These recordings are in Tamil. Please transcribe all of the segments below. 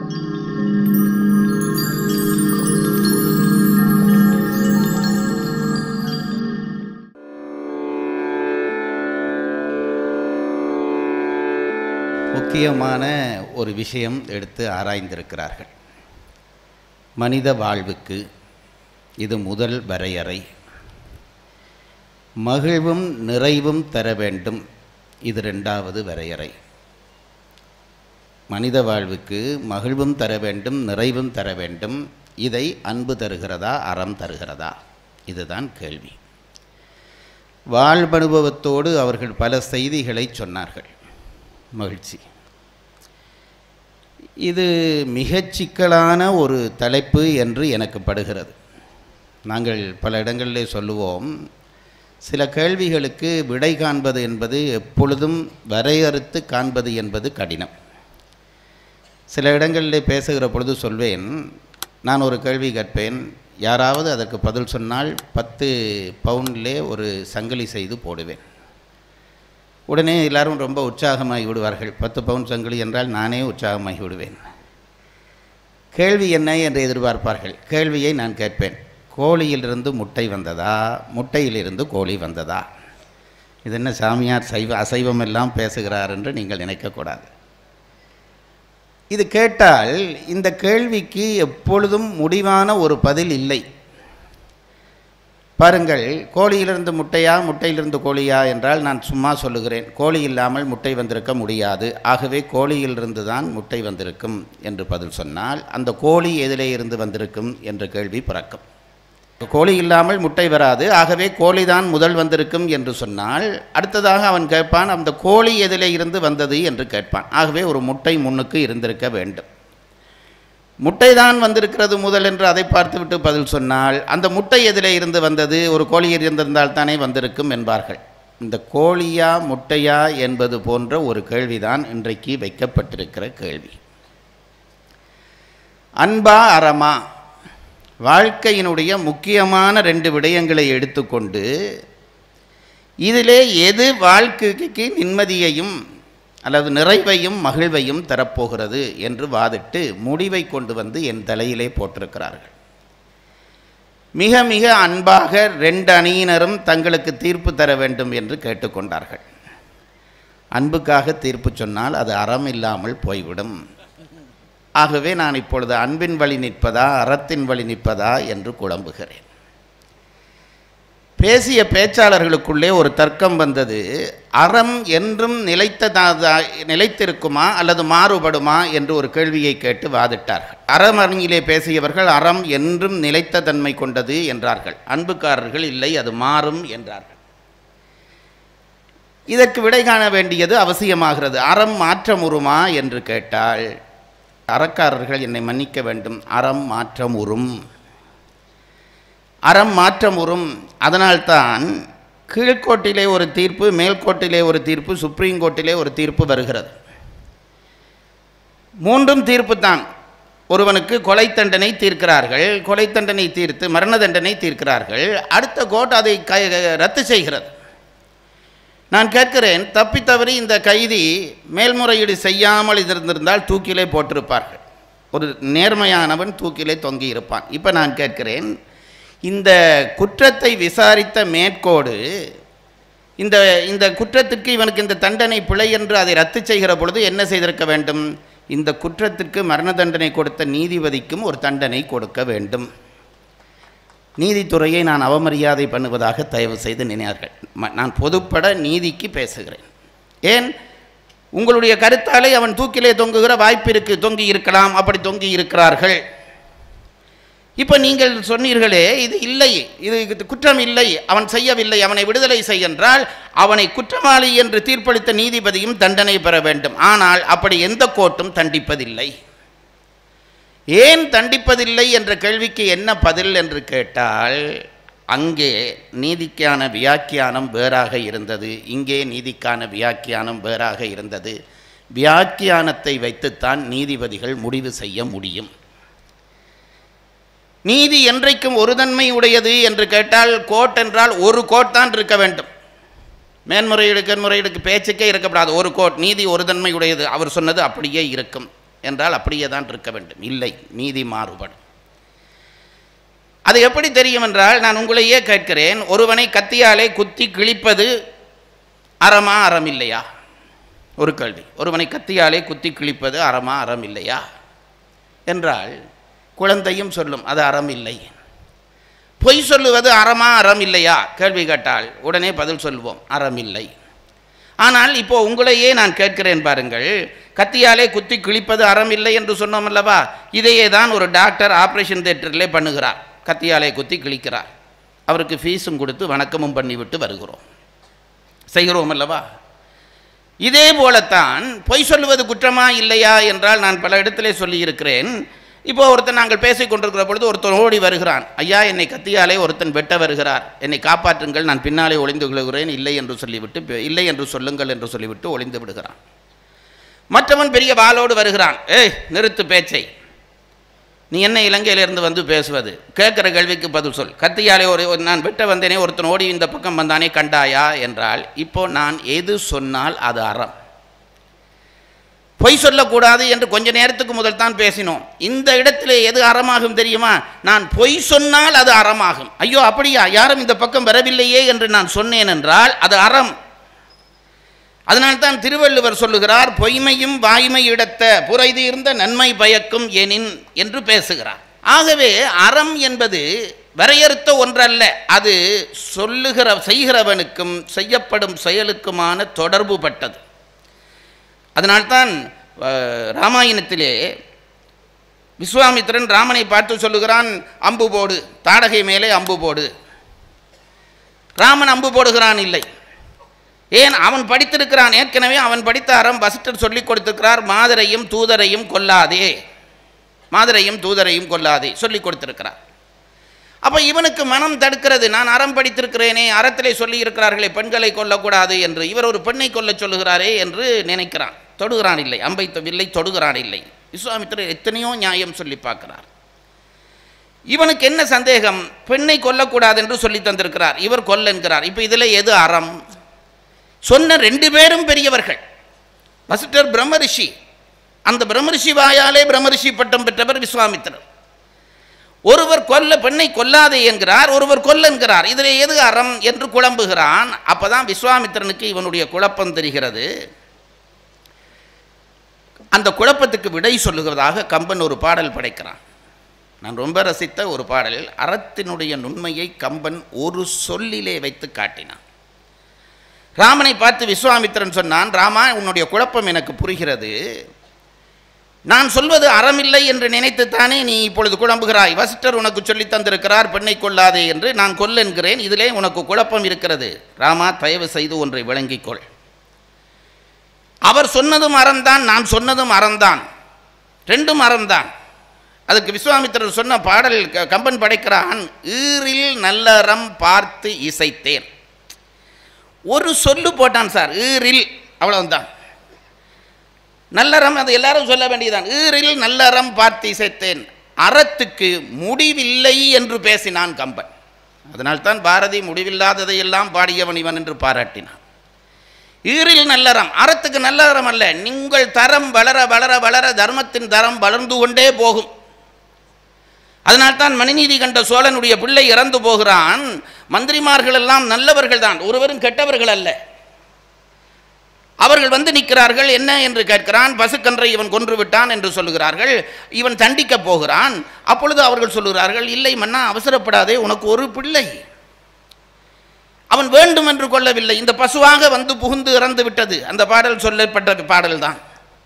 முக்கியமான ஒரு விஷயம் எடுத்து ஆராய்ந்திருக்கிறார்கள் மனித வாழ்வுக்கு இது முதல் வரையறை மகிழ்வும் நிறைவும் தர வேண்டும் இது ரெண்டாவது வரையறை மனித வாழ்வுக்கு மகிழ்வும் தர வேண்டும் நிறைவும் தர வேண்டும் இதை அன்பு தருகிறதா அறம் தருகிறதா இதுதான் கேள்வி வாழ்வனுபவத்தோடு அவர்கள் பல செய்திகளை சொன்னார்கள் மகிழ்ச்சி இது மிகச் சிக்கலான ஒரு தலைப்பு என்று எனக்கு படுகிறது நாங்கள் பல இடங்களிலே சொல்லுவோம் சில கேள்விகளுக்கு விடை காண்பது என்பது எப்பொழுதும் வரையறுத்து காண்பது என்பது கடினம் சில இடங்களிலே பேசுகிற பொழுது சொல்வேன் நான் ஒரு கேள்வி கேட்பேன் யாராவது அதற்கு பதில் சொன்னால் பத்து பவுண்டிலே ஒரு சங்கிலி செய்து போடுவேன் உடனே எல்லாரும் ரொம்ப உற்சாகமாகி விடுவார்கள் பத்து பவுன் சங்கிலி என்றால் நானே உற்சாகமாகி விடுவேன் கேள்வி என்ன என்று எதிர்பார்ப்பார்கள் கேள்வியை நான் கேட்பேன் கோழியிலிருந்து முட்டை வந்ததா முட்டையிலிருந்து கோழி வந்ததா இது என்ன சாமியார் சைவ அசைவம் எல்லாம் பேசுகிறார் என்று நீங்கள் நினைக்கக்கூடாது இது கேட்டால் இந்த கேள்விக்கு எப்பொழுதும் முடிவான ஒரு பதில் இல்லை பாருங்கள் கோழியிலிருந்து முட்டையா முட்டையிலிருந்து கோழியா என்றால் நான் சும்மா சொல்லுகிறேன் கோழி இல்லாமல் முட்டை வந்திருக்க முடியாது ஆகவே கோழியிலிருந்து தான் முட்டை வந்திருக்கும் என்று பதில் சொன்னால் அந்த கோழி எதிலே இருந்து வந்திருக்கும் என்ற கேள்வி பிறக்கும் கோழி இல்லாமல் முட்டை வராது ஆகவே கோழி தான் முதல் வந்திருக்கும் என்று சொன்னால் அடுத்ததாக அவன் கேட்பான் அந்த கோழி எதிலே இருந்து வந்தது என்று கேட்பான் ஆகவே ஒரு முட்டை முன்னுக்கு இருந்திருக்க வேண்டும் முட்டை தான் வந்திருக்கிறது முதல் என்று அதை பார்த்துவிட்டு பதில் சொன்னால் அந்த முட்டை எதிலே இருந்து வந்தது ஒரு கோழி இருந்திருந்தால் தானே வந்திருக்கும் என்பார்கள் இந்த கோழியா முட்டையா என்பது போன்ற ஒரு கேள்விதான் இன்றைக்கு வைக்கப்பட்டிருக்கிற கேள்வி அன்பா அறமா வாழ்க்கையினுடைய முக்கியமான ரெண்டு விடயங்களை எடுத்துக்கொண்டு இதிலே எது வாழ்க்கைக்கு நிம்மதியையும் அல்லது நிறைவையும் மகிழ்வையும் தரப்போகிறது என்று வாதிட்டு முடிவை கொண்டு வந்து என் தலையிலே போட்டிருக்கிறார்கள் மிக மிக அன்பாக ரெண்டு அணியினரும் தங்களுக்கு தீர்ப்பு தர வேண்டும் என்று கேட்டுக்கொண்டார்கள் அன்புக்காக தீர்ப்பு சொன்னால் அது அறம் இல்லாமல் போய்விடும் ஆகவே நான் இப்பொழுது அன்பின் வழி நிற்பதா அறத்தின் வழி நிற்பதா என்று குழம்புகிறேன் பேசிய பேச்சாளர்களுக்குள்ளே ஒரு தர்க்கம் வந்தது அறம் என்றும் நிலைத்ததா நிலைத்திருக்குமா அல்லது மாறுபடுமா என்று ஒரு கேள்வியை கேட்டு வாதிட்டார்கள் அறமணியிலே பேசியவர்கள் அறம் என்றும் நிலைத்த தன்மை கொண்டது என்றார்கள் அன்புக்காரர்கள் இல்லை அது மாறும் என்றார்கள் இதற்கு விடை காண வேண்டியது அவசியமாகிறது அறம் மாற்றமுறுமா என்று கேட்டால் அறக்காரர்கள் என்னை மன்னிக்க வேண்டும் அறம் மாற்றம் உறும் அறம் மாற்றம் உறும் அதனால்தான் கீழ்கோட்டிலே ஒரு தீர்ப்பு மேல்கோட்டிலே ஒரு தீர்ப்பு சுப்ரீம் கோர்ட்டிலே ஒரு தீர்ப்பு வருகிறது மூன்றும் தீர்ப்பு தான் ஒருவனுக்கு கொலை தண்டனை தீர்க்கிறார்கள் கொலை தண்டனை தீர்த்து மரண தண்டனை தீர்க்கிறார்கள் அடுத்த கோர்ட் அதை க ரத்து செய்கிறது நான் கேட்கிறேன் தப்பி தவறி இந்த கைதி மேல்முறையீடு செய்யாமல் இருந்திருந்தால் தூக்கிலே போட்டிருப்பார்கள் ஒரு நேர்மையானவன் தூக்கிலே தொங்கி இருப்பான் இப்போ நான் கேட்கிறேன் இந்த குற்றத்தை விசாரித்த மேற்கோடு இந்த இந்த குற்றத்திற்கு இவனுக்கு இந்த தண்டனை பிழை என்று அதை ரத்து செய்கிற பொழுது என்ன செய்திருக்க வேண்டும் இந்த குற்றத்திற்கு மரண தண்டனை கொடுத்த நீதிபதிக்கும் ஒரு தண்டனை கொடுக்க வேண்டும் நீதித்துறையை நான் அவமரியாதை பண்ணுவதாக தயவு செய்து நினைவார்கள் நான் பொதுப்பட நீதிக்கு பேசுகிறேன் ஏன் உங்களுடைய கருத்தாலே அவன் தூக்கிலே தொங்குகிற வாய்ப்பு இருக்கு தொங்கி இருக்கலாம் அப்படி தொங்கி இருக்கிறார்கள் இப்போ நீங்கள் சொன்னீர்களே இது இல்லை இது குற்றம் இல்லை அவன் செய்யவில்லை அவனை விடுதலை செய்யென்றால் அவனை குற்றவாளி என்று தீர்ப்பளித்த நீதிபதியும் தண்டனை பெற வேண்டும் ஆனால் அப்படி எந்த கோர்ட்டும் தண்டிப்பதில்லை ஏன் தண்டிப்பதில்லை என்ற கேள்விக்கு என்ன பதில் என்று கேட்டால் அங்கே நீதிக்கான வியாக்கியானம் வேறாக இருந்தது இங்கே நீதிக்கான வியாக்கியானம் வேறாக இருந்தது வியாக்கியானத்தை வைத்துத்தான் நீதிபதிகள் முடிவு செய்ய முடியும் நீதி என்றைக்கும் ஒரு தன்மை உடையது என்று கேட்டால் கோர்ட் என்றால் ஒரு கோர்ட் தான் இருக்க வேண்டும் மேன்முறையீடு கன்முறையீடுக்கு பேச்சுக்கே இருக்கக்கூடாது ஒரு கோர்ட் நீதி ஒரு தன்மை உடையது அவர் சொன்னது அப்படியே இருக்கும் என்றால் அப்படியே தான் இருக்க வேண்டும் இல்லை நீதி மாறுபடும் அது எப்படி தெரியும் என்றால் நான் உங்களையே கேட்கிறேன் ஒருவனை கத்தியாலே குத்தி கிழிப்பது அறமா அறம் இல்லையா ஒரு கேள்வி ஒருவனை கத்தியாலே குத்தி கிழிப்பது அறமா அறம் இல்லையா என்றால் குழந்தையும் சொல்லும் அது அறம் இல்லை பொய் சொல்லுவது அறமா அறம் இல்லையா கேள்வி கேட்டால் உடனே பதில் சொல்வோம் அறம் இல்லை ஆனால் இப்போ உங்களையே நான் கேட்கிறேன் பாருங்கள் கத்தியாலே குத்தி கிழிப்பது அறம் இல்லை என்று சொன்னோம் அல்லவா இதையே தான் ஒரு டாக்டர் ஆப்ரேஷன் தேட்டரிலே பண்ணுகிறார் கத்தியாலே குத்தி கிழிக்கிறார் அவருக்கு ஃபீஸும் கொடுத்து வணக்கமும் பண்ணிவிட்டு வருகிறோம் செய்கிறோம் அல்லவா இதே போலத்தான் பொய் சொல்லுவது குற்றமா இல்லையா என்றால் நான் பல இடத்திலே சொல்லியிருக்கிறேன் இப்போ ஒருத்தன் நாங்கள் பேசிக் கொண்டிருக்கிற பொழுது ஒருத்தன் ஓடி வருகிறான் ஐயா என்னை கத்தியாலே ஒருத்தன் வெட்ட வருகிறார் என்னை காப்பாற்றுங்கள் நான் பின்னாலே ஒளிந்து கொள்கிறேன் இல்லை என்று சொல்லிவிட்டு பெ- இல்லை என்று சொல்லுங்கள் என்று சொல்லிவிட்டு ஒளிந்து விடுகிறான் மற்றவன் பெரிய வாளோடு வருகிறான் ஏய் நிறுத்து பேச்சை நீ என்ன இலங்கையிலிருந்து வந்து பேசுவது கேட்குற கேள்விக்கு பதில் சொல் கத்தியாலே ஒரு ஒரு நான் வெட்ட வந்தேனே ஒருத்தன் ஓடி இந்த பக்கம் வந்தானே கண்டாயா என்றால் இப்போ நான் எது சொன்னால் அது அறம் பொய் சொல்லக்கூடாது என்று கொஞ்ச நேரத்துக்கு முதல் தான் பேசினோம் இந்த இடத்திலே எது அறமாகும் தெரியுமா நான் பொய் சொன்னால் அது அறமாகும் ஐயோ அப்படியா யாரும் இந்த பக்கம் வரவில்லையே என்று நான் சொன்னேன் என்றால் அது அறம் அதனால்தான் திருவள்ளுவர் சொல்லுகிறார் பொய்மையும் வாய்மை இடத்த புரைதீர்ந்த நன்மை பயக்கும் எனின் என்று பேசுகிறார் ஆகவே அறம் என்பது வரையறுத்த ஒன்றல்ல அது சொல்லுகிற செய்கிறவனுக்கும் செய்யப்படும் செயலுக்குமான தொடர்பு பட்டது அதனால்தான் அஹ், ராமாயணத்திலே விஸ்வாமித்திரன் ராமனை பார்த்து சொல்லுகிறான் அம்பு போடு தாடகை மேலே அம்பு போடு ராமன் அம்பு போடுகிறான் இல்லை ஏன் அவன் படித்திருக்கிறான் ஏற்கனவே அவன் படித்த அறம் வசிட்டர் சொல்லிக் கொடுத்திருக்கிறார் மாதரையும் தூதரையும் கொல்லாதே மாதரையும் தூதரையும் கொல்லாதே சொல்லிக் கொடுத்திருக்கிறார் அப்போ இவனுக்கு மனம் தடுக்கிறது நான் அறம் படித்திருக்கிறேனே அறத்திலே சொல்லி இருக்கிறார்களே பெண்களை கொல்லக்கூடாது என்று இவர் ஒரு பெண்ணை கொல்லச் சொல்லுகிறாரே என்று நினைக்கிறான் தொடுகிறான் இல்லை அம்பை வில்லை தொடுகிறான் இல்லை விஸ்வாமித்திரர் எத்தனையோ நியாயம் சொல்லி பார்க்கிறார் இவனுக்கு என்ன சந்தேகம் பெண்ணை கொல்லக்கூடாது என்று சொல்லி தந்திருக்கிறார் இவர் கொல்ல என்கிறார் இப்போ இதில் எது அறம் சொன்ன ரெண்டு பேரும் பெரியவர்கள் வசிட்டர் பிரம்மரிஷி அந்த பிரம்மரிஷி வாயாலே பிரம்மரிஷி பட்டம் பெற்றவர் விஸ்வாமித்திரர் ஒருவர் கொல்ல பெண்ணை கொல்லாதே என்கிறார் ஒருவர் கொல்ல என்கிறார் இதில் எது அறம் என்று குழம்புகிறான் அப்பதான் விஸ்வாமித்திரனுக்கு இவனுடைய குழப்பம் தெரிகிறது அந்த குழப்பத்துக்கு விடை சொல்லுகிறதாக கம்பன் ஒரு பாடல் படைக்கிறான் நான் ரொம்ப ரசித்த ஒரு பாடலில் அறத்தினுடைய நுண்மையை கம்பன் ஒரு சொல்லிலே வைத்து காட்டினான் ராமனை பார்த்து விஸ்வாமித்திரன் சொன்னான் ராமா உன்னுடைய குழப்பம் எனக்கு புரிகிறது நான் சொல்வது அறமில்லை என்று நினைத்துத்தானே நீ இப்பொழுது குழம்புகிறாய் வசிட்டர் உனக்கு சொல்லித் தந்திருக்கிறார் பெண்ணை கொல்லாதே என்று நான் கொல்ல என்கிறேன் இதிலே உனக்கு குழப்பம் இருக்கிறது ராமா தயவு செய்து ஒன்றை விளங்கிக் கொள் அவர் சொன்னதும் அறம்தான் நான் சொன்னதும் அறம்தான் ரெண்டும் அறம்தான் அதுக்கு விஸ்வாமித்திரர் சொன்ன பாடல் க- கம்பன் படைக்கிறான் ஈரில் நல்லறம் பார்த்து இசைத்தேன் ஒரு சொல்லு போட்டான் சார் ஈரில் அவ்வளவுதான் நல்லறம் அது எல்லாரும் சொல்ல வேண்டியதுதான் ஈரில் நல்லறம் பார்த்து இசைத்தேன் அறத்துக்கு முடிவில்லை என்று பேசினான் கம்பன் அதனால்தான் பாரதி முடிவில்லாததையெல்லாம் பாடியவன் இவன் என்று பாராட்டினான் ஈரில் நல்லறம் அறத்துக்கு நல்லறம் அல்ல நீங்கள் தரம் வளர வளர வளர தர்மத்தின் தரம் வளர்ந்து கொண்டே போகும் அதனால்தான் மணிநீதி கண்ட சோழனுடைய பிள்ளை இறந்து போகிறான் மந்திரிமார்கள் எல்லாம் நல்லவர்கள் தான் ஒருவரும் கெட்டவர்கள் அல்ல அவர்கள் வந்து நிற்கிறார்கள் என்ன என்று கேட்கிறான் பசுக்கன்றை இவன் கொன்று விட்டான் என்று சொல்லுகிறார்கள் இவன் தண்டிக்கப் போகிறான் அப்பொழுது அவர்கள் சொல்லுகிறார்கள் இல்லை மன்னா அவசரப்படாதே உனக்கு ஒரு பிள்ளை அவன் வேண்டும் என்று கொள்ளவில்லை இந்த பசுவாக வந்து புகுந்து இறந்து விட்டது அந்த பாடல் சொல்லப்பட்ட பாடல் தான்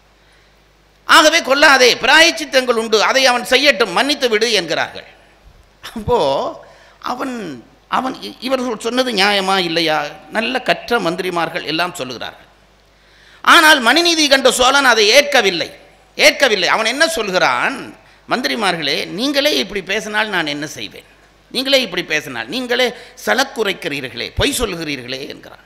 ஆகவே கொல்லாதே பிராயச்சித்தங்கள் உண்டு அதை அவன் செய்யட்டும் மன்னித்து விடு என்கிறார்கள் அப்போ அவன் அவன் இ- இவர்கள் சொன்னது நியாயமா இல்லையா நல்ல கற்ற மந்திரிமார்கள் எல்லாம் சொல்லுகிறார்கள் ஆனால் மணிநீதி கண்ட சோழன் அதை ஏற்கவில்லை ஏற்கவில்லை அவன் என்ன சொல்கிறான் மந்திரிமார்களே நீங்களே இப்படி பேசினால் நான் என்ன செய்வேன் நீங்களே இப்படி பேசினால் நீங்களே சலக்குரைக்கிறீர்களே பொய் சொல்கிறீர்களே என்கிறான்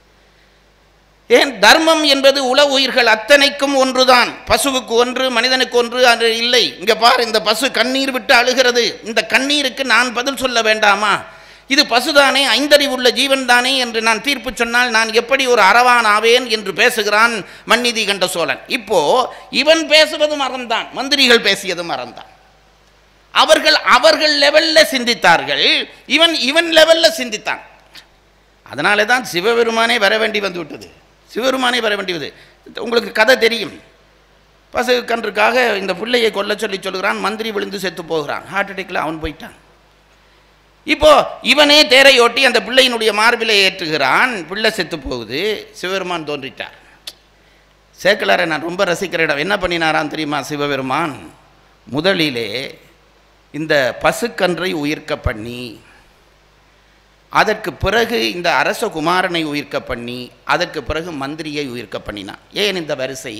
ஏன் தர்மம் என்பது உல உயிர்கள் அத்தனைக்கும் ஒன்றுதான் பசுவுக்கு ஒன்று மனிதனுக்கு ஒன்று அது இல்லை இங்க பார் இந்த பசு கண்ணீர் விட்டு அழுகிறது இந்த கண்ணீருக்கு நான் பதில் சொல்ல வேண்டாமா இது பசுதானே ஐந்தறிவுள்ள ஜீவன் தானே என்று நான் தீர்ப்பு சொன்னால் நான் எப்படி ஒரு அறவான் ஆவேன் என்று பேசுகிறான் மன்னிதி கண்ட சோழன் இப்போ இவன் பேசுவதும் அறந்தான் மந்திரிகள் பேசியதும் அறந்தான் அவர்கள் அவர்கள் லெவல்ல சிந்தித்தார்கள் இவன் இவன் லெவல்ல சிந்தித்தான் அதனால தான் சிவபெருமானே வர வேண்டி வந்து விட்டது சிவபெருமானே வர வேண்டி வந்து உங்களுக்கு கதை தெரியும் பசு கன்றுக்காக இந்த பிள்ளையை கொல்ல சொல்லி சொல்கிறான் மந்திரி விழுந்து செத்து போகிறான் ஹார்ட் அட்டாக்ல அவன் போயிட்டான் இப்போ இவனே தேரை ஓட்டி அந்த பிள்ளையினுடைய மார்பிலை ஏற்றுகிறான் பிள்ளை செத்து போகுது சிவபெருமான் தோன்றிட்டார் சேக்கலாரை நான் ரொம்ப ரசிக்கிற இடம் என்ன பண்ணினாராம் தெரியுமா சிவபெருமான் முதலிலே இந்த பசுக்கன்றை உயிர்க்க பண்ணி அதற்கு பிறகு இந்த அரச குமாரனை உயிர்க்க பண்ணி அதற்கு பிறகு மந்திரியை உயிர்க்க பண்ணினான் ஏன் இந்த வரிசை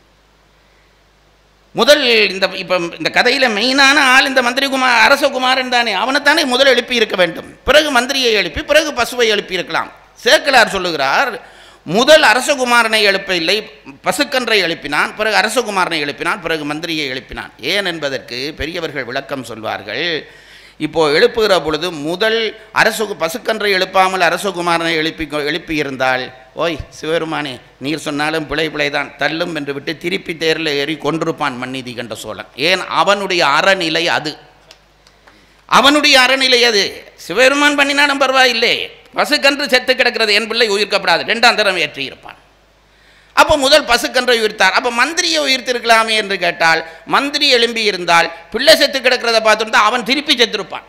முதல் இந்த இப்போ இந்த கதையில் மெயினான ஆள் இந்த மந்திரி குமார் அரசகுமாரன் தானே அவனைத்தானே முதல் எழுப்பி இருக்க வேண்டும் பிறகு மந்திரியை எழுப்பி பிறகு பசுவை எழுப்பி இருக்கலாம் சேக்கலார் சொல்லுகிறார் முதல் அரசகுமாரனை எழுப்பவில்லை பசுக்கன்றை எழுப்பினான் பிறகு அரசகுமாரனை எழுப்பினான் பிறகு மந்திரியை எழுப்பினான் ஏன் என்பதற்கு பெரியவர்கள் விளக்கம் சொல்வார்கள் இப்போ எழுப்புகிற பொழுது முதல் அரசு பசுக்கன்றை எழுப்பாமல் அரசகுமாரனை எழுப்பி எழுப்பி இருந்தால் ஓய் சிவபெருமானே நீர் சொன்னாலும் பிழை பிழைதான் தள்ளும் என்று விட்டு திருப்பி தேரில் ஏறி கொண்டிருப்பான் மன்னிதி கண்ட சோழன் ஏன் அவனுடைய அறநிலை அது அவனுடைய அறநிலை அது சிவபெருமான் பண்ணினாலும் பரவாயில்லை பசுக்கன்று செத்து கிடக்கிறது என் பிள்ளை உயிர்க்கப்படாது ரெண்டாம் தரம் ஏற்றி இருப்பான் அப்போ முதல் பசுக்கன்றை உயிர்த்தார் அப்போ மந்திரியை உயிர்த்திருக்கலாமே என்று கேட்டால் மந்திரி எழும்பி இருந்தால் பிள்ளை செத்து கிடக்கிறத பார்த்துருந்தா அவன் திருப்பி செத்திருப்பான்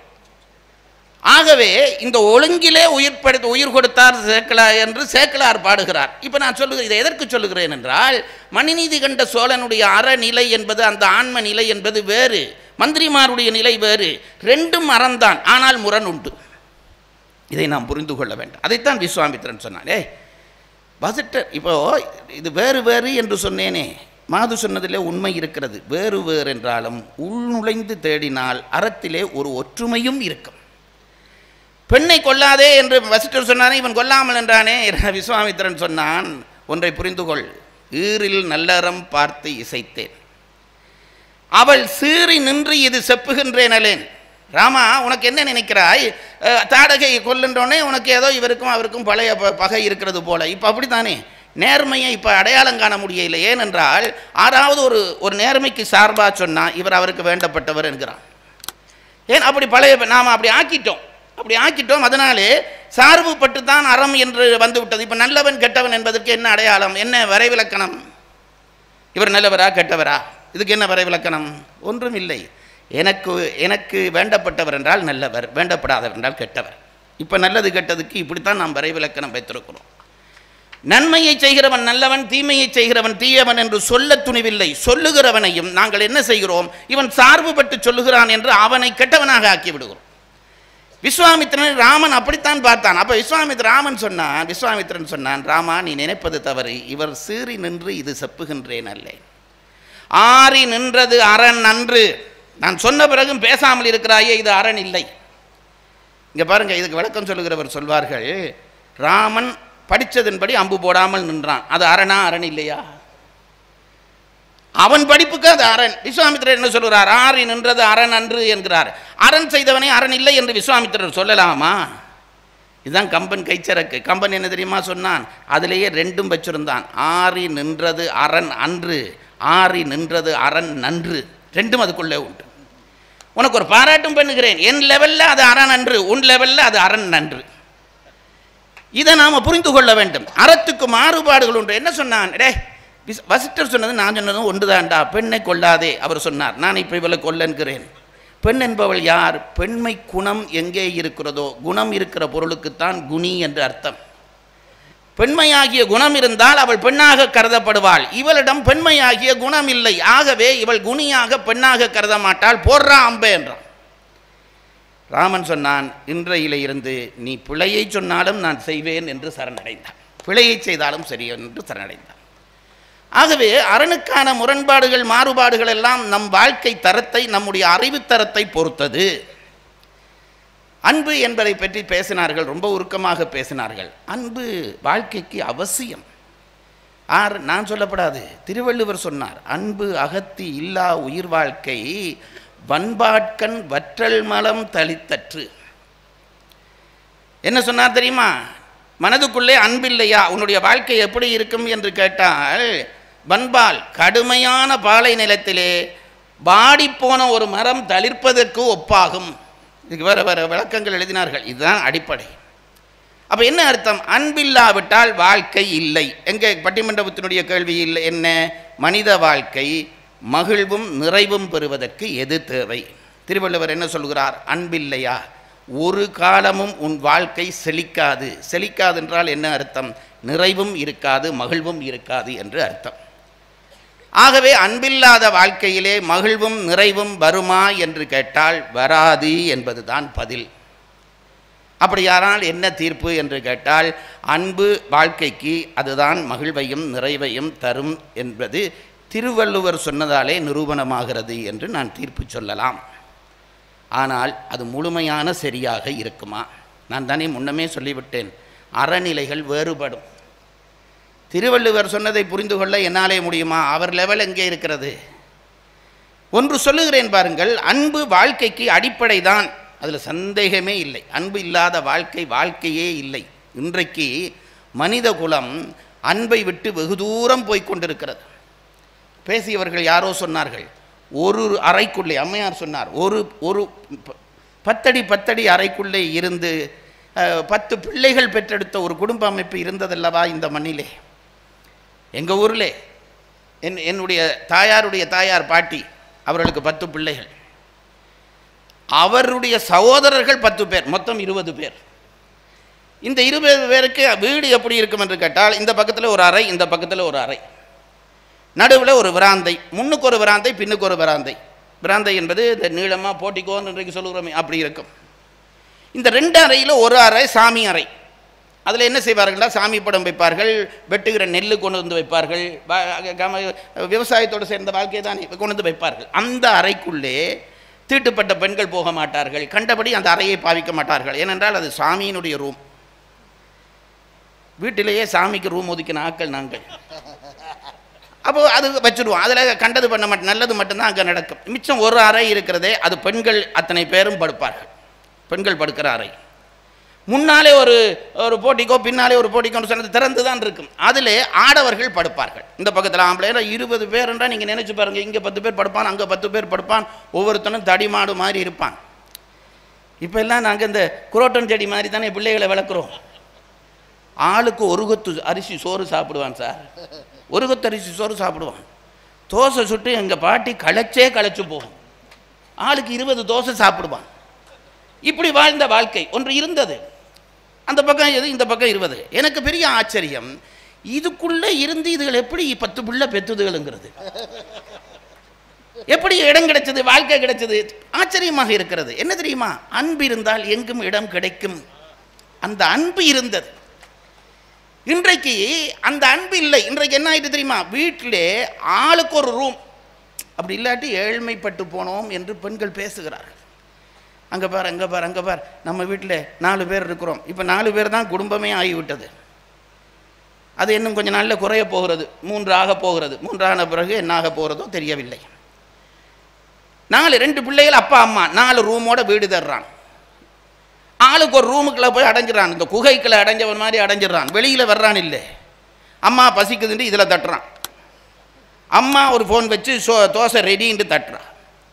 ஆகவே இந்த ஒழுங்கிலே உயிர்ப்படுத்த உயிர் கொடுத்தார் சேக்கலா என்று சேக்கலார் பாடுகிறார் இப்போ நான் சொல்லுகிறேன் இதை எதற்கு சொல்லுகிறேன் என்றால் மணிநீதி கண்ட சோழனுடைய அறநிலை என்பது அந்த ஆன்ம நிலை என்பது வேறு மந்திரிமாருடைய நிலை வேறு ரெண்டும் அறந்தான் ஆனால் முரண் உண்டு இதை நாம் புரிந்து கொள்ள வேண்டும் அதைத்தான் விஸ்வாமித்திரன் சொன்னான் ஏய் பசிட்டர் இப்போ இது வேறு வேறு என்று சொன்னேனே மாது சொன்னதிலே உண்மை இருக்கிறது வேறு வேறு என்றாலும் உள்நுழைந்து தேடினால் அறத்திலே ஒரு ஒற்றுமையும் இருக்கும் பெண்ணை கொல்லாதே என்று வசிட்டர் சொன்னானே இவன் கொல்லாமல் என்றானே விஸ்வாமித்திரன் சொன்னான் ஒன்றை புரிந்து கொள் ஈரில் நல்லறம் பார்த்து இசைத்தேன் அவள் சீறி நின்று இது செப்புகின்றேன் அலேன் ராமா உனக்கு என்ன நினைக்கிறாய் அஹ், தாடகையை கொல்லுன்றோடனே உனக்கு ஏதோ இவருக்கும் அவருக்கும் பழைய ப- பகை இருக்கிறது போல இப்போ அப்படித்தானே நேர்மையை இப்போ அடையாளம் காண முடியலை ஏனென்றால் ஆறாவது ஒரு ஒரு நேர்மைக்கு சார்பாக சொன்னால் இவர் அவருக்கு வேண்டப்பட்டவர் என்கிறான் ஏன் அப்படி பழைய நாம் அப்படி ஆக்கிட்டோம் அப்படி ஆக்கிட்டோம் அதனாலே சார்புப்பட்டு தான் அறம் என்று வந்து விட்டது இப்போ நல்லவன் கெட்டவன் என்பதற்கு என்ன அடையாளம் என்ன வரைவிலக்கணம் இவர் நல்லவரா கெட்டவரா இதுக்கு என்ன வரைவிலக்கணம் ஒன்றும் இல்லை எனக்கு எனக்கு வேண்டப்பட்டவர் என்றால் நல்லவர் வேண்டப்படாதவர் என்றால் கெட்டவர் இப்போ நல்லது கெட்டதுக்கு இப்படித்தான் நாம் வரைவிலக்கணம் வைத்திருக்கிறோம் நன்மையை செய்கிறவன் நல்லவன் தீமையை செய்கிறவன் தீயவன் என்று சொல்ல துணிவில்லை சொல்லுகிறவனையும் நாங்கள் என்ன செய்கிறோம் இவன் சார்புபட்டு சொல்லுகிறான் என்று அவனை கெட்டவனாக ஆக்கி விடுகிறோம் விஸ்வாமித்திரன் ராமன் அப்படித்தான் பார்த்தான் அப்போ விஸ்வாமித்திர ராமன் சொன்னான் விஸ்வாமித்திரன் சொன்னான் ராமா நீ நினைப்பது தவறு இவர் சீறி நின்று இது செப்புகின்றேன் அல்ல ஆறி நின்றது அரண் நன்று நான் சொன்ன பிறகும் பேசாமல் இருக்கிறாயே இது அரண் இல்லை இங்க பாருங்க இதுக்கு விளக்கம் சொல்லுகிறவர் சொல்வார்கள் ராமன் படித்ததின்படி அம்பு போடாமல் நின்றான் அது அரணா அரண் இல்லையா அவன் படிப்புக்கு அது அரண் விஸ்வாமித்திரர் என்ன சொல்கிறார் ஆறி நின்றது அரண் அன்று என்கிறார் அரண் செய்தவனே அரண் இல்லை என்று விஸ்வாமித்திரர் சொல்லலாமா இதுதான் கம்பன் கைச்சரக்கு கம்பன் என்ன தெரியுமா சொன்னான் அதிலேயே ரெண்டும் வச்சிருந்தான் ஆறி நின்றது அரண் அன்று ஆறி நின்றது அரண் நன்று ரெண்டும் அதுக்குள்ளே உண்டு உனக்கு ஒரு பாராட்டும் பண்ணுகிறேன் என் லெவலில் அது அரண் நன்று உன் லெவலில் அது அரண் நன்று இதை நாம் புரிந்து கொள்ள வேண்டும் அறத்துக்கு மாறுபாடுகள் உண்டு என்ன சொன்னான் டே விஸ்- வசிட்டர் சொன்னது நான் சொன்னதும் ஒன்றுதான்டா பெண்ணை கொல்லாதே அவர் சொன்னார் நான் இப்போ இவளை கொல்லன்கிறேன் பெண் என்பவள் யார் பெண்மை குணம் எங்கே இருக்கிறதோ குணம் இருக்கிற பொருளுக்குத்தான் குணி என்று அர்த்தம் பெண்மையாகிய குணம் இருந்தால் அவள் பெண்ணாக கருதப்படுவாள் இவளிடம் பெண்மையாகிய குணம் இல்லை ஆகவே இவள் குணியாக பெண்ணாக கருத மாட்டாள் போடுறா அம்பே என்றான் ராமன் சொன்னான் இன்றையில இருந்து நீ பிழையை சொன்னாலும் நான் செய்வேன் என்று சரணடைந்தான் பிழையை செய்தாலும் சரி என்று சரணடைந்தான் ஆகவே அரணுக்கான முரண்பாடுகள் மாறுபாடுகள் எல்லாம் நம் வாழ்க்கை தரத்தை நம்முடைய அறிவுத் தரத்தை பொறுத்தது அன்பு என்பதை பற்றி பேசினார்கள் ரொம்ப உருக்கமாக பேசினார்கள் அன்பு வாழ்க்கைக்கு அவசியம் ஆர் நான் சொல்லப்படாது திருவள்ளுவர் சொன்னார் அன்பு அகத்தி இல்லா உயிர் வாழ்க்கை வன்பாட்கண் வற்றல் மலம் தளித்தற்று என்ன சொன்னார் தெரியுமா மனதுக்குள்ளே அன்பில்லையா உன்னுடைய வாழ்க்கை எப்படி இருக்கும் என்று கேட்டால் பண்பால் கடுமையான பாலை நிலத்திலே வாடிப்போன ஒரு மரம் தளிர்ப்பதற்கு ஒப்பாகும் இதுக்கு வேறு வேறு விளக்கங்கள் எழுதினார்கள் இதுதான் அடிப்படை அப்போ என்ன அர்த்தம் அன்பில்லாவிட்டால் வாழ்க்கை இல்லை எங்கே பட்டிமண்டபத்தினுடைய கேள்வி இல்லை என்ன மனித வாழ்க்கை மகிழ்வும் நிறைவும் பெறுவதற்கு எது தேவை திருவள்ளுவர் என்ன சொல்கிறார் அன்பில்லையா ஒரு காலமும் உன் வாழ்க்கை செழிக்காது செழிக்காது என்றால் என்ன அர்த்தம் நிறைவும் இருக்காது மகிழ்வும் இருக்காது என்று அர்த்தம் ஆகவே அன்பில்லாத வாழ்க்கையிலே மகிழ்வும் நிறைவும் வருமா என்று கேட்டால் வராது என்பதுதான் பதில் அப்படியானால் என்ன தீர்ப்பு என்று கேட்டால் அன்பு வாழ்க்கைக்கு அதுதான் மகிழ்வையும் நிறைவையும் தரும் என்பது திருவள்ளுவர் சொன்னதாலே நிரூபணமாகிறது என்று நான் தீர்ப்பு சொல்லலாம் ஆனால் அது முழுமையான சரியாக இருக்குமா நான் தானே முன்னமே சொல்லிவிட்டேன் அறநிலைகள் வேறுபடும் திருவள்ளுவர் சொன்னதை புரிந்து கொள்ள என்னாலே முடியுமா அவர் லெவல் எங்கே இருக்கிறது ஒன்று சொல்லுகிறேன் பாருங்கள் அன்பு வாழ்க்கைக்கு அடிப்படை தான் அதில் சந்தேகமே இல்லை அன்பு இல்லாத வாழ்க்கை வாழ்க்கையே இல்லை இன்றைக்கு மனித குலம் அன்பை விட்டு வெகு தூரம் போய் கொண்டிருக்கிறது பேசியவர்கள் யாரோ சொன்னார்கள் ஒரு அறைக்குள்ளே அம்மையார் சொன்னார் ஒரு ஒரு ப- பத்தடி பத்தடி அறைக்குள்ளே இருந்து அஹ், பத்து பிள்ளைகள் பெற்றெடுத்த ஒரு குடும்ப அமைப்பு இருந்ததல்லவா இந்த மண்ணிலே எங்கள் ஊரில் என் என்னுடைய தாயாருடைய தாயார் பாட்டி அவர்களுக்கு பத்து பிள்ளைகள் அவருடைய சகோதரர்கள் பத்து பேர் மொத்தம் இருபது பேர் இந்த இருபது பேருக்கு வீடு எப்படி இருக்கும் என்று கேட்டால் இந்த பக்கத்தில் ஒரு அறை இந்த பக்கத்தில் ஒரு அறை நடுவில் ஒரு விராந்தை முன்னுக்கு ஒரு விராந்தை பின்னுக்கு ஒரு விராந்தை விராந்தை என்பது இந்த நீளமாக போட்டிக்கோன்னு இன்றைக்கு சொல்லுகிறோமே அப்படி இருக்கும் இந்த ரெண்டு அறையில் ஒரு அறை சாமி அறை அதில் என்ன செய்வார்கள்னா சாமி படம் வைப்பார்கள் வெட்டுகிற நெல்லு கொண்டு வந்து வைப்பார்கள் வ- கம- விவசாயத்தோடு சேர்ந்த வாழ்க்கை தான் கொண்டு வந்து வைப்பார்கள் அந்த அறைக்குள்ளே தீட்டுப்பட்ட பெண்கள் போக மாட்டார்கள் கண்டபடி அந்த அறையை பாவிக்க மாட்டார்கள் ஏனென்றால் அது சாமியினுடைய ரூம் வீட்டிலேயே சாமிக்கு ரூம் ஒதுக்கின ஆட்கள் நாங்கள் அப்போ அது வச்சுடுவோம் அதில் கண்டது பண்ண மாட்டோம் நல்லது மட்டும்தான் அங்கே நடக்கும் மிச்சம் ஒரு அறை இருக்கிறதே அது பெண்கள் அத்தனை பேரும் படுப்பார்கள் பெண்கள் படுக்கிற அறை முன்னாலே ஒரு ஒரு போட்டிக்கோ பின்னாலே ஒரு போட்டிக்கோன்னு சொன்னது திறந்து தான் இருக்கும் அதில் ஆடவர்கள் படுப்பார்கள் இந்த பக்கத்தில் ஆம்பளை இருபது பேருன்றா நீங்கள் நினச்சி பாருங்கள் இங்கே பத்து பேர் படுப்பான் அங்கே பத்து பேர் படுப்பான் ஒவ்வொருத்தனும் தடிமாடு மாதிரி இருப்பான் இப்போ எல்லாம் நாங்கள் இந்த குரோட்டன் செடி மாதிரி தானே பிள்ளைகளை வளர்க்குறோம் ஆளுக்கு ஒரு கொத்து அரிசி சோறு சாப்பிடுவான் சார் ஒரு கொத்து அரிசி சோறு சாப்பிடுவான் தோசை சுட்டு எங்கள் பாட்டி களைச்சே களைச்சு போகும் ஆளுக்கு இருபது தோசை சாப்பிடுவான் இப்படி வாழ்ந்த வாழ்க்கை ஒன்று இருந்தது அந்த பக்கம் எது இந்த பக்கம் இருபது எனக்கு பெரிய ஆச்சரியம் இதுக்குள்ளே இருந்து இதுகள் எப்படி பத்து பிள்ளை பெத்துதுகளுங்கிறது எப்படி இடம் கிடைச்சது வாழ்க்கை கிடைச்சது ஆச்சரியமாக இருக்கிறது என்ன தெரியுமா அன்பு இருந்தால் எங்கும் இடம் கிடைக்கும் அந்த அன்பு இருந்தது இன்றைக்கு அந்த அன்பு இல்லை இன்றைக்கு என்ன ஆயிட்டு தெரியுமா வீட்டிலே ஆளுக்கு ஒரு ரூம் அப்படி இல்லாட்டி ஏழ்மைப்பட்டு போனோம் என்று பெண்கள் பேசுகிறார்கள் அங்கே பார் அங்கே பார் அங்கே பார் நம்ம வீட்டில் நாலு பேர் இருக்கிறோம் இப்போ நாலு பேர் தான் குடும்பமே ஆகிவிட்டது அது இன்னும் கொஞ்ச நாளில் குறைய போகிறது மூன்று ஆக போகிறது மூன்றான பிறகு என்ன ஆக போகிறதோ தெரியவில்லை நாலு ரெண்டு பிள்ளைகள் அப்பா அம்மா நாலு ரூமோட வீடு தர்றான் ஆளுக்கு ஒரு ரூமுக்குள்ளே போய் அடைஞ்சிடறான் இந்த குகைக்குள்ள அடைஞ்சவன் மாதிரி அடைஞ்சிடறான் வெளியில் வர்றான் இல்லை அம்மா பசிக்குதுன்ட்டு இதில் தட்டுறான் அம்மா ஒரு ஃபோன் வச்சு சோ தோசை ரெடின்ட்டு தட்டுறான்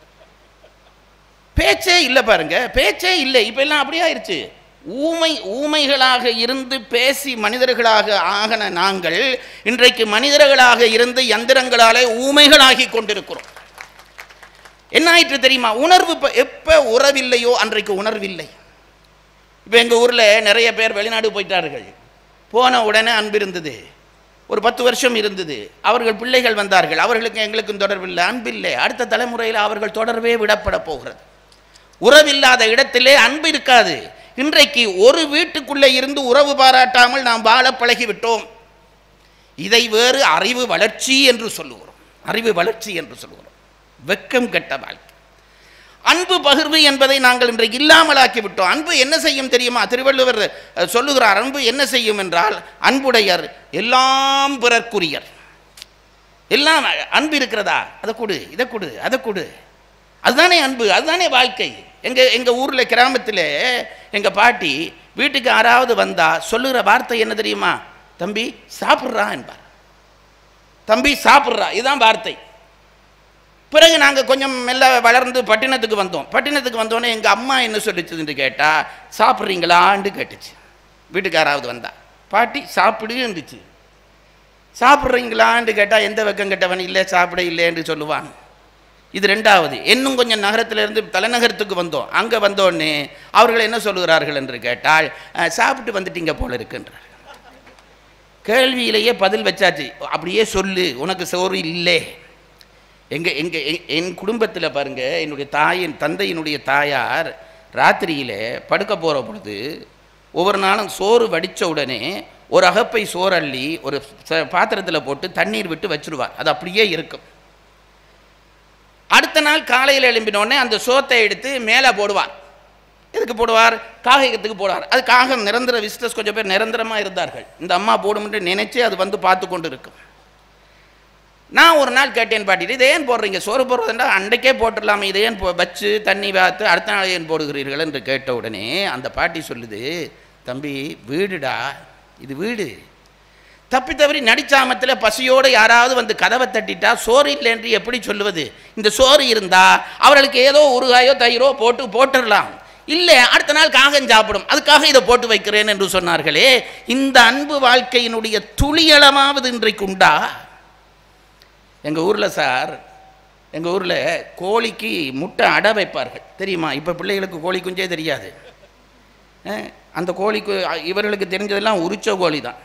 பேச்சே இல்லை பாருங்க பேச்சே இல்லை இப்போ எல்லாம் அப்படியே ஆயிடுச்சு ஊமை ஊமைகளாக இருந்து பேசி மனிதர்களாக ஆகன நாங்கள் இன்றைக்கு மனிதர்களாக இருந்து யந்திரங்களாலே ஊமைகளாகி கொண்டிருக்கிறோம் என்ன ஆயிற்று தெரியுமா உணர்வு இப்போ எப்போ உறவில்லையோ அன்றைக்கு உணர்வில்லை இப்போ எங்கள் ஊரில் நிறைய பேர் வெளிநாடு போயிட்டார்கள் போன உடனே அன்பு இருந்தது ஒரு பத்து வருஷம் இருந்தது அவர்கள் பிள்ளைகள் வந்தார்கள் அவர்களுக்கு எங்களுக்கும் தொடர்பில்லை அன்பில்லை அடுத்த தலைமுறையில் அவர்கள் தொடர்பே விடப்பட போகிறது உறவில்லாத இடத்திலே அன்பு இருக்காது இன்றைக்கு ஒரு வீட்டுக்குள்ளே இருந்து உறவு பாராட்டாமல் நாம் வாழ பழகிவிட்டோம் இதை வேறு அறிவு வளர்ச்சி என்று சொல்லுகிறோம் அறிவு வளர்ச்சி என்று சொல்லுகிறோம் வெக்கம் கெட்ட வாழ்க்கை அன்பு பகிர்வு என்பதை நாங்கள் இன்றைக்கு இல்லாமலாக்கி விட்டோம் அன்பு என்ன செய்யும் தெரியுமா திருவள்ளுவர் அஹ், சொல்லுகிறார் அன்பு என்ன செய்யும் என்றால் அன்புடையர் எல்லாம் பிறர்க்குரியர் எல்லாம் அன்பு இருக்கிறதா அதை கொடு இதை கொடு அதை கொடு அதுதானே அன்பு அதுதானே வாழ்க்கை எங்கள் எங்கள் ஊரில் கிராமத்தில் எங்கள் பாட்டி வீட்டுக்கு யாராவது வந்தா சொல்லுகிற வார்த்தை என்ன தெரியுமா தம்பி சாப்பிட்றா என்பார் தம்பி சாப்பிட்றா இதுதான் வார்த்தை பிறகு நாங்கள் கொஞ்சம் மெல்ல வளர்ந்து பட்டினத்துக்கு வந்தோம் பட்டினத்துக்கு வந்தோடனே எங்கள் அம்மா என்ன சொல்லிச்சுன்னு கேட்டால் சாப்பிட்றீங்களான்னு கேட்டுச்சு வீட்டுக்கு யாராவது வந்தா பாட்டி சாப்பிடு இருந்துச்சு சாப்பிட்றீங்களான்னு கேட்டால் எந்த வெக்கம் கெட்டவன் இல்லை சாப்பிட இல்லைன்னு சொல்லுவான் இது ரெண்டாவது இன்னும் கொஞ்சம் நகரத்திலிருந்து தலைநகரத்துக்கு வந்தோம் அங்கே வந்தோடனே அவர்கள் என்ன சொல்லுகிறார்கள் என்று கேட்டால் "அஹ், சாப்பிட்டு வந்துட்டீங்க போல இருக்குன்றார் கேள்வியிலேயே பதில் வச்சாச்சு அப்படியே சொல்லு உனக்கு சோறு இல்லை எங்க எங்க எ- என் குடும்பத்தில் பாருங்க என்னுடைய தாயின் தந்தையினுடைய தாயார் ராத்திரியில் படுக்க போகிற பொழுது ஒவ்வொரு நாளும் சோறு வடித்த உடனே ஒரு அகப்பை சோறு அள்ளி ஒரு பாத்திரத்தில் போட்டு தண்ணீர் விட்டு வச்சிருவார் அது அப்படியே இருக்கும் அடுத்த நாள் காலையில் எழும்பினோடனே அந்த சோத்தை எடுத்து மேலே போடுவார் எதுக்கு போடுவார் காகத்துக்கு போடுவார் அது காகம் நிரந்தர விசிட்டர்ஸ் கொஞ்சம் பேர் நிரந்தரமாக இருந்தார்கள் இந்த அம்மா போடும்னு நினைச்சு அது வந்து பார்த்து கொண்டு இருக்கும் நான் ஒரு நாள் கேட்டேன் பாட்டிட்டு இதை ஏன் போடுறீங்க சோறு போடுறதுண்டா அன்றைக்கே போட்டுடலாமே இதை ஏன் போ வச்சு தண்ணி வாத்து அடுத்த நாள் ஏன் போடுகிறீர்கள் என்று கேட்ட உடனே அந்த பாட்டி சொல்லுது தம்பி வீடுடா இது வீடு தப்பி தவறி நடிச்சாமத்தில் பசியோடு யாராவது வந்து கதவை தட்டிட்டா சோறு இல்லை என்று எப்படி சொல்லுவது இந்த சோறு இருந்தா அவர்களுக்கு ஏதோ உருகாயோ தயிரோ போட்டு போட்டுடலாம் இல்லை அடுத்த நாள் காகம் சாப்பிடும் அதுக்காக இதை போட்டு வைக்கிறேன் என்று சொன்னார்களே இந்த அன்பு வாழ்க்கையினுடைய துளியளமாவது இன்றைக்கு உண்டா எங்கள் ஊரில் சார் எங்கள் ஊரில் கோழிக்கு முட்டை அடை வைப்பார்கள் தெரியுமா இப்போ பிள்ளைகளுக்கு கோழி குஞ்சே தெரியாது அஹ், அந்த கோழிக்கு இவர்களுக்கு தெரிஞ்சதெல்லாம் உரிச்ச கோழி தான்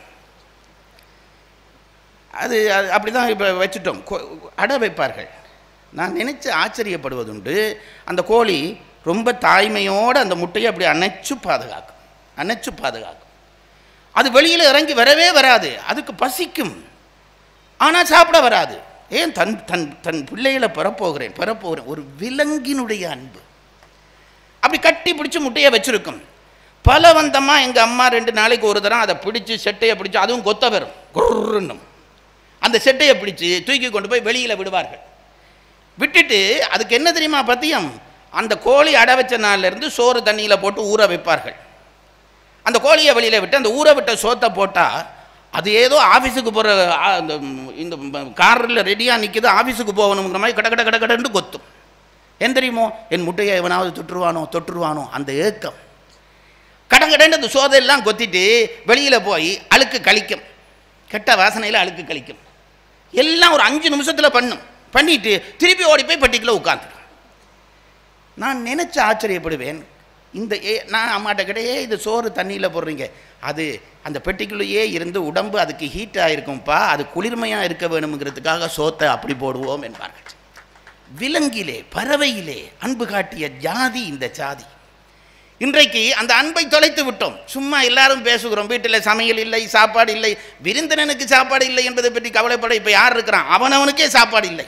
அது அது அப்படி தான் இப்போ வச்சுட்டோம் கோ- அடை வைப்பார்கள் நான் நினைச்சு ஆச்சரியப்படுவதுண்டு அந்த கோழி ரொம்ப தாய்மையோடு அந்த முட்டையை அப்படி அணைச்சு பாதுகாக்கும் அணைச்சு பாதுகாக்கும் அது வெளியில் இறங்கி வரவே வராது அதுக்கு பசிக்கும் ஆனால் சாப்பிட வராது ஏன் தன் தன் தன் பிள்ளைகளை பெறப்போகிறேன் பெறப்போகிறேன் ஒரு விலங்கினுடைய அன்பு அப்படி கட்டி பிடிச்சி முட்டையை வச்சிருக்கும் பலவந்தமாக எங்கள் அம்மா ரெண்டு நாளைக்கு ஒரு தரம் அதை பிடிச்சி செட்டையை பிடிச்சி அதுவும் கொத்த வரும் குருன்னும் அந்த செட்டையை பிடிச்சி தூக்கி கொண்டு போய் வெளியில் விடுவார்கள் விட்டுட்டு அதுக்கு என்ன தெரியுமா பத்தியம் அந்த கோழி அடை வச்ச நாள்லேருந்து சோறு தண்ணியில் போட்டு ஊற வைப்பார்கள் அந்த கோழியை வெளியில் விட்டு அந்த ஊற விட்ட சோத்தை போட்டால் அது ஏதோ ஆஃபீஸுக்கு போகிற இந்த ம், இந்த காரில் ரெடியாக நிற்கிது ஆஃபீஸுக்கு போகணுங்கிற மாதிரி கட கட கட கடன்னு கொத்தும் ஏன் தெரியுமோ என் முட்டையை எவனாவது தொட்டுருவானோ தொட்டுருவானோ அந்த ஏக்கம் கடங்கடன்னு அந்த சோதையெல்லாம் கொத்திட்டு வெளியில் போய் அழுக்கு கழிக்கும் கெட்ட வாசனையில் அழுக்கு கழிக்கும் எல்லாம் ஒரு அஞ்சு நிமிஷத்தில் பண்ணும் பண்ணிட்டு திருப்பி ஓடி போய் பட்டிக்குள்ள உட்காந்துரும் நான் நினைச்சு ஆச்சரியப்படுவேன் இந்த ஏ நான் அம்மாட்ட கிடையே இது சோறு தண்ணியில் போடுறீங்க அது அந்த பெட்டிக்குள்ளேயே இருந்து உடம்பு அதுக்கு ஹீட் ஆகிருக்கும்ப்பா அது குளிர்மையாக இருக்க வேணுங்கிறதுக்காக சோத்தை அப்படி போடுவோம் என்பார்கள் விலங்கிலே பறவையிலே அன்பு காட்டிய ஜாதி இந்த ஜாதி இன்றைக்கு அந்த அன்பை தொலைத்து விட்டோம் சும்மா எல்லாரும் பேசுகிறோம் வீட்டில் சமையல் இல்லை சாப்பாடு இல்லை விருந்தினனுக்கு சாப்பாடு இல்லை என்பதை பற்றி கவலைப்பட இப்போ யார் இருக்கிறான் அவனவனுக்கே சாப்பாடு இல்லை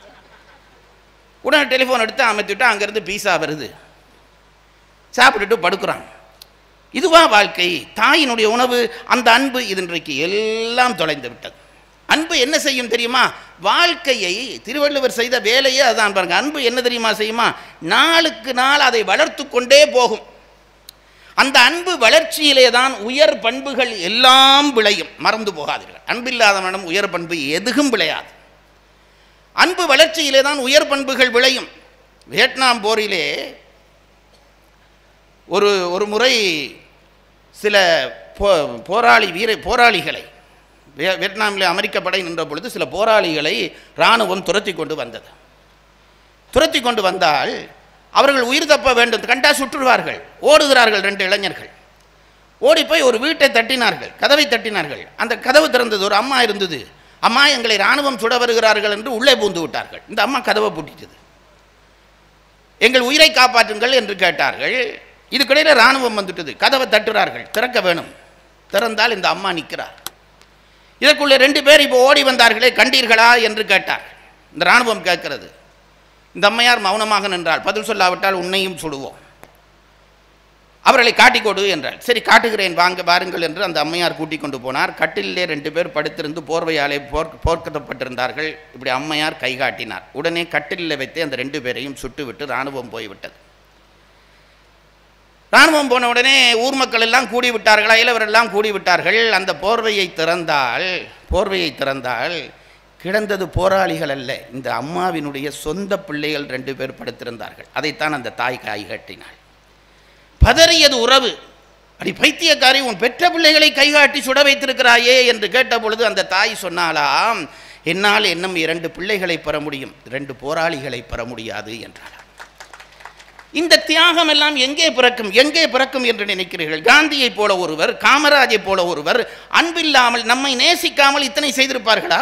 உடனே டெலிஃபோன் எடுத்து அமைத்துட்டு அங்கேருந்து பீஸா வருது சாப்பிட்டுட்டு படுக்கிறான் இதுவா வாழ்க்கை தாயினுடைய உணவு அந்த அன்பு இது இன்றைக்கு எல்லாம் தொலைந்து விட்டது அன்பு என்ன செய்யும் தெரியுமா வாழ்க்கையை திருவள்ளுவர் செய்த வேலையே அதான் பாருங்க அன்பு என்ன தெரியுமா செய்யுமா நாளுக்கு நாள் அதை வளர்த்து கொண்டே போகும் அந்த அன்பு வளர்ச்சியிலே தான் உயர் பண்புகள் எல்லாம் விளையும் மறந்து போகாதீர்கள் அன்பில்லாதவனிடம் உயர் பண்பு எதுவும் விளையாது அன்பு வளர்ச்சியிலே தான் உயர் பண்புகள் விளையும் வியட்நாம் போரிலே ஒரு ஒரு முறை சில போ போராளி வீர போராளிகளை விய- வியட்நாமில் அமெரிக்க படை நின்ற பொழுது சில போராளிகளை இராணுவம் துரத்தி கொண்டு வந்தது துரத்தி கொண்டு வந்தால் அவர்கள் உயிர் தப்ப வேண்டும் கண்டா சுற்றுவார்கள் ஓடுகிறார்கள் ரெண்டு இளைஞர்கள் ஓடி போய் ஒரு வீட்டை தட்டினார்கள் கதவை தட்டினார்கள் அந்த கதவு திறந்தது ஒரு அம்மா இருந்தது அம்மா எங்களை இராணுவம் சுட வருகிறார்கள் என்று உள்ளே பூந்து விட்டார்கள் இந்த அம்மா கதவை பூட்டிட்டது எங்கள் உயிரை காப்பாற்றுங்கள் என்று கேட்டார்கள் இதுக்கிடையில் இராணுவம் வந்துட்டது கதவை தட்டுறார்கள் திறக்க வேணும் திறந்தால் இந்த அம்மா நிற்கிறார் இதற்குள்ளே ரெண்டு பேர் இப்போ ஓடி வந்தார்களே கண்டீர்களா என்று கேட்டார் இந்த இராணுவம் கேட்கிறது இந்த அம்மையார் மௌனமாக நின்றாள் பதில் சொல்லாவிட்டால் உன்னையும் சுடுவோம் அவர்களை காட்டிக் கொடு என்றாள் சரி காட்டுகிறேன் வாங்க வாருங்கள் என்று அந்த அம்மையார் கூட்டிக் கொண்டு போனார் கட்டிலே ரெண்டு பேர் படுத்திருந்து போர்வையாலே போர் போர்க்கப்பட்டிருந்தார்கள் இப்படி அம்மையார் கை காட்டினார் உடனே கட்டிலில் வைத்து அந்த ரெண்டு பேரையும் சுட்டுவிட்டு இராணுவம் போய்விட்டது இராணுவம் போன உடனே ஊர் மக்கள் எல்லாம் கூடி விட்டார்கள் அயலவர் எல்லாம் கூடி விட்டார்கள் அந்த போர்வையை திறந்தால் போர்வையை திறந்தால் கிடந்தது போராளிகள் அல்ல இந்த அம்மாவினுடைய சொந்த பிள்ளைகள் ரெண்டு பேர் படுத்திருந்தார்கள் அதைத்தான் அந்த தாய் காய் கட்டினாள் பதறியது உறவு அடி பைத்தியக்காரி உன் பெற்ற பிள்ளைகளை கைகாட்டி சுட வைத்திருக்கிறாயே என்று கேட்ட பொழுது அந்த தாய் சொன்னாலாம் என்னால் இன்னும் இரண்டு பிள்ளைகளை பெற முடியும் இரண்டு போராளிகளை பெற முடியாது என்றாளாம் இந்த தியாகம் எல்லாம் எங்கே பிறக்கும் எங்கே பிறக்கும் என்று நினைக்கிறீர்கள் காந்தியை போல ஒருவர் காமராஜை போல ஒருவர் அன்பில்லாமல் நம்மை நேசிக்காமல் இத்தனை செய்திருப்பார்களா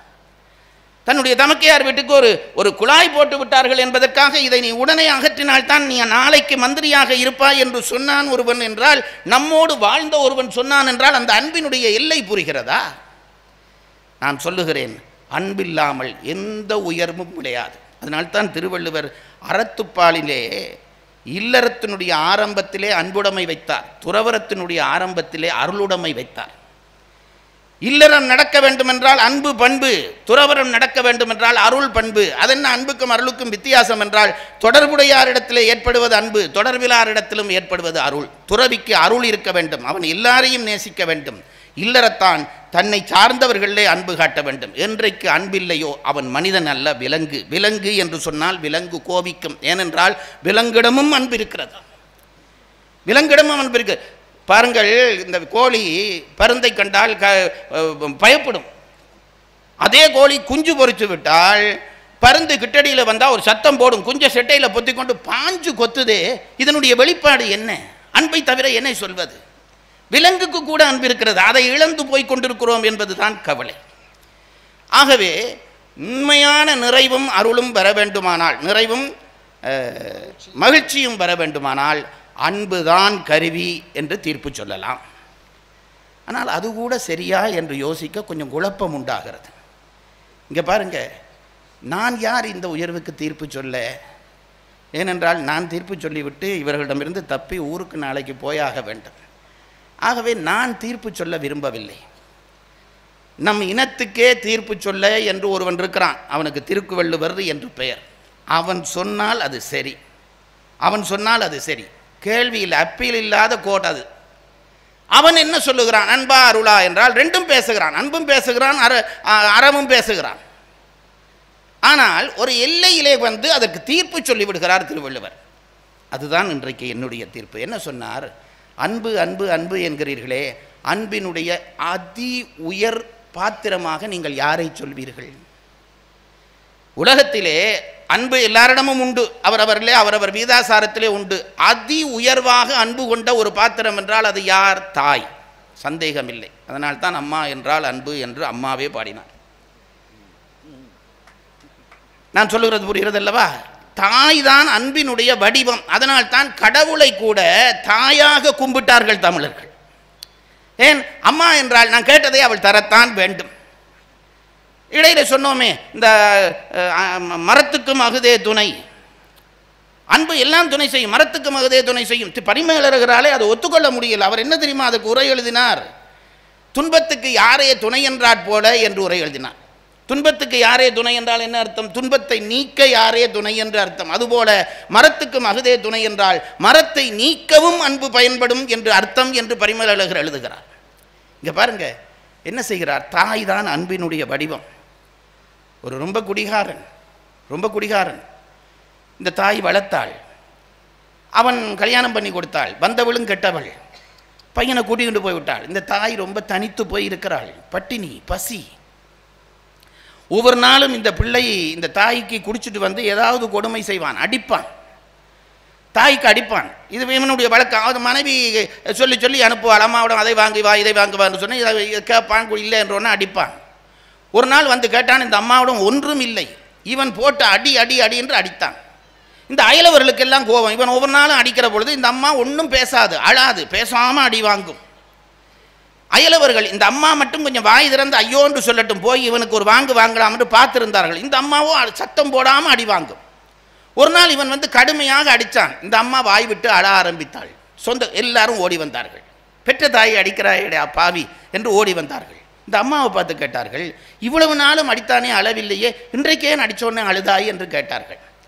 தன்னுடைய தமக்கையார் வீட்டுக்கு ஒரு ஒரு குழாய் போட்டு விட்டார்கள் என்பதற்காக இதை நீ உடனே அகற்றினால் தான் நீ நாளைக்கு மந்திரியாக இருப்பாய் என்று சொன்னான் ஒருவன் என்றால் நம்மோடு வாழ்ந்த ஒருவன் சொன்னான் என்றால் அந்த அன்பினுடைய எல்லை புரிகிறதா நான் சொல்லுகிறேன் அன்பில்லாமல் எந்த உயர்வும் கிடையாது அதனால்தான் திருவள்ளுவர் அறத்துப்பாலிலே இல்லறத்தினுடைய ஆரம்பத்திலே அன்புடைமை வைத்தார் துறவரத்தினுடைய ஆரம்பத்திலே அருளுடைமை வைத்தார் இல்லறம் நடக்க வேண்டுமென்றால் அன்பு பண்பு துறவரம் நடக்க வேண்டுமென்றால் அருள் பண்பு அதென்ன அன்புக்கும் அருளுக்கும் வித்தியாசம் என்றால் தொடர்புடையாரிடத்திலே ஏற்படுவது அன்பு தொடர்பிலாரிடத்திலும் ஏற்படுவது அருள் துறவிக்கு அருள் இருக்க வேண்டும் அவன் எல்லாரையும் நேசிக்க வேண்டும் இல்லறத்தான் தன்னை சார்ந்தவர்களே அன்பு காட்ட வேண்டும் என்றைக்கு அன்பில்லையோ அவன் மனிதன் அல்ல விலங்கு விலங்கு என்று சொன்னால் விலங்கு கோபிக்கும் ஏனென்றால் விலங்கிடமும் அன்பு இருக்கிறது விலங்கிடமும் அன்பு இருக்கு பாருங்கள் இந்த கோழி பருந்தை கண்டால் க பயப்படும் அதே கோழி குஞ்சு பொறிச்சு விட்டால் பருந்து கிட்டடியில் வந்தால் ஒரு சத்தம் போடும் குஞ்ச செட்டையில் பொத்தி கொண்டு பாஞ்சு கொத்துதே இதனுடைய வெளிப்பாடு என்ன அன்பை தவிர என்ன சொல்வது விலங்குக்கு கூட அன்பு இருக்கிறது அதை இழந்து போய் கொண்டிருக்கிறோம் என்பதுதான் கவலை ஆகவே உண்மையான நிறைவும் அருளும் பெற வேண்டுமானால் நிறைவும் அஹ், மகிழ்ச்சியும் பெற வேண்டுமானால் அன்புதான் கருவி என்று தீர்ப்பு சொல்லலாம் ஆனால் அது கூட சரியா என்று யோசிக்க கொஞ்சம் குழப்பம் உண்டாகிறது இங்கே பாருங்க நான் யார் இந்த உயர்வுக்கு தீர்ப்பு சொல்ல ஏனென்றால் நான் தீர்ப்பு சொல்லிவிட்டு இவர்களிடமிருந்து தப்பி ஊருக்கு நாளைக்கு போயாக வேண்டும் ஆகவே நான் தீர்ப்பு சொல்ல விரும்பவில்லை நம் இனத்துக்கே தீர்ப்பு சொல்ல என்று ஒருவன் இருக்கிறான் அவனுக்கு திருக்குவள்ளுவர் என்று பெயர் அவன் சொன்னால் அது சரி அவன் சொன்னால் அது சரி கேள்வியில் அப்பீல் இல்லாத கோட் அது அவன் என்ன சொல்லுகிறான் அன்பா அருளா என்றால் ரெண்டும் பேசுகிறான் அன்பும் பேசுகிறான் அற அ- அறமும் பேசுகிறான் ஆனால் ஒரு எல்லையிலே வந்து அதற்கு தீர்ப்பு சொல்லிவிடுகிறார் திருவள்ளுவர் அதுதான் இன்றைக்கு என்னுடைய தீர்ப்பு என்ன சொன்னார் அன்பு அன்பு அன்பு என்கிறீர்களே அன்பினுடைய அதி உயர் பாத்திரமாக நீங்கள் யாரை சொல்வீர்கள் உலகத்திலே அன்பு எல்லாரிடமும் உண்டு அவரவரிலே அவரவர் வீதாசாரத்திலே உண்டு அதி உயர்வாக அன்பு கொண்ட ஒரு பாத்திரம் என்றால் அது யார் தாய் சந்தேகமில்லை அதனால் தான் அம்மா என்றால் அன்பு என்று அம்மாவே பாடினார் நான் சொல்லுகிறது புரிகிறது அல்லவா தாய் தான் அன்பினுடைய வடிவம் அதனால் தான் கடவுளை கூட தாயாக கும்பிட்டார்கள் தமிழர்கள் ஏன் அம்மா என்றால் நான் கேட்டதை அவள் தரத்தான் வேண்டும் இடையில சொன்னோமே இந்த அஹ், அஹ், மரத்துக்கும் அகுதே துணை அன்பு எல்லாம் துணை செய்யும் மரத்துக்கும் அகுதே துணை செய்யும் தி- பரிமேலழகராலே அதை ஒத்துக்கொள்ள முடியல அவர் என்ன தெரியுமா அதுக்கு உரை எழுதினார் துன்பத்துக்கு யாரே துணை என்றாற் போல என்று உரை எழுதினார் துன்பத்துக்கு யாரே துணை என்றால் என்ன அர்த்தம் துன்பத்தை நீக்க யாரே துணை என்று அர்த்தம் அதுபோல மரத்துக்கும் அகுதே துணை என்றால் மரத்தை நீக்கவும் அன்பு பயன்படும் என்று அர்த்தம் என்று பரிமேலழகர் எழுதுகிறார் இங்க பாருங்க என்ன செய்கிறார் தாய் தான் அன்பினுடைய வடிவம் ஒரு ரொம்ப குடிகாரன் ரொம்ப குடிகாரன் இந்த தாய் வளர்த்தாள் அவன் கல்யாணம் பண்ணி கொடுத்தாள் வந்தவளும் கெட்டவள் பையனை கூட்டிக்கிட்டு போய் விட்டாள் இந்த தாய் ரொம்ப தனித்து போய் இருக்கிறாள் பட்டினி பசி ஒவ்வொரு நாளும் இந்த பிள்ளை இந்த தாய்க்கு குடிச்சிட்டு வந்து ஏதாவது கொடுமை செய்வான் அடிப்பான் தாய்க்கு அடிப்பான் இது இவனுடைய வழக்கம் அது மனைவி சொல்லி சொல்லி அனுப்புவாள் அம்மாவிடம் அதை வாங்கி வா இதை வாங்கி வான்னு சொன்னால் இதை கேட்பான் இல்லை என்றோன்னா அடிப்பான் ஒரு நாள் வந்து கேட்டான் இந்த அம்மாவிடம் ஒன்றும் இல்லை இவன் போட்டு அடி அடி அடி என்று அடித்தான் இந்த அயலவர்களுக்கெல்லாம் கோபம் இவன் ஒவ்வொரு நாளும் அடிக்கிற பொழுது இந்த அம்மா ஒன்றும் பேசாது அழாது பேசாமல் அடி வாங்கும் அயலவர்கள் இந்த அம்மா மட்டும் கொஞ்சம் வாய் திறந்து ஐயோன்னு சொல்லட்டும் போய் இவனுக்கு ஒரு வாங்கு வாங்கலாம் என்று பார்த்திருந்தார்கள் இந்த அம்மாவோ அ- சத்தம் போடாமல் அடி வாங்கும் ஒரு நாள் இவன் வந்து கடுமையாக அடித்தான் இந்த அம்மா வாய் விட்டு அழ ஆரம்பித்தாள் சொந்த எல்லாரும் ஓடி வந்தார்கள் பெற்ற தாயை அடிக்கிறாயடா பாவி என்று ஓடி வந்தார்கள் இந்த அம்மாவை பார்த்து கேட்டார்கள் இவ்வளவு நாளும் அடித்தானே அளவில்லையே இன்றைக்கே அடித்தோன்னே அழுதாய் என்று கேட்டார்கள்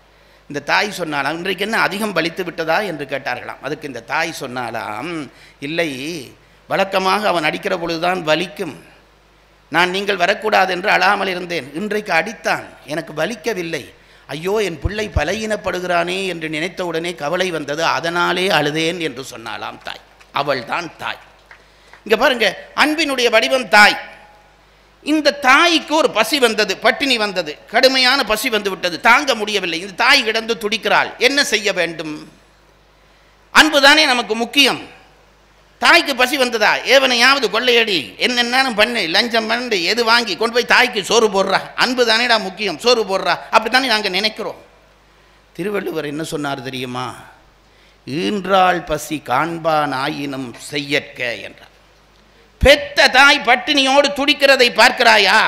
இந்த தாய் சொன்னாலாம் இன்றைக்கு என்ன அதிகம் பலித்து விட்டதா என்று கேட்டார்களாம் அதுக்கு இந்த தாய் சொன்னாலாம் இல்லை வழக்கமாக அவன் அடிக்கிற பொழுதுதான் வலிக்கும் நான் நீங்கள் வரக்கூடாது என்று அழாமல் இருந்தேன் இன்றைக்கு அடித்தான் எனக்கு வலிக்கவில்லை ஐயோ என் பிள்ளை பலையினப்படுகிறானே என்று நினைத்தவுடனே கவலை வந்தது அதனாலே அழுதேன் என்று சொன்னாலாம் தாய் அவள் தான் தாய் இங்க பாருங்க அன்பினுடைய வடிவம் தாய் இந்த தாய்க்கு ஒரு பசி வந்தது பட்டினி வந்தது கடுமையான பசி வந்து விட்டது தாங்க முடியவில்லை இந்த தாய் கிடந்து துடிக்கிறாள் என்ன செய்ய வேண்டும் அன்புதானே நமக்கு முக்கியம் தாய்க்கு பசி வந்ததா ஏவனையாவது கொள்ளையடி என்னென்னு பண்ணு லஞ்சம் பண்ணு எது வாங்கி கொண்டு போய் தாய்க்கு சோறு போடுறா அன்பு தானேடா முக்கியம் சோறு போடுறா அப்படித்தானே நாங்கள் நினைக்கிறோம் திருவள்ளுவர் என்ன சொன்னார் தெரியுமா ஈன்றாள் பசி காண்பான் ஆயினும் செய்யற்க என்றார் பெத்த தாய் பட்டினியோடு துடிக்கிறதை பார்க்கிறாயா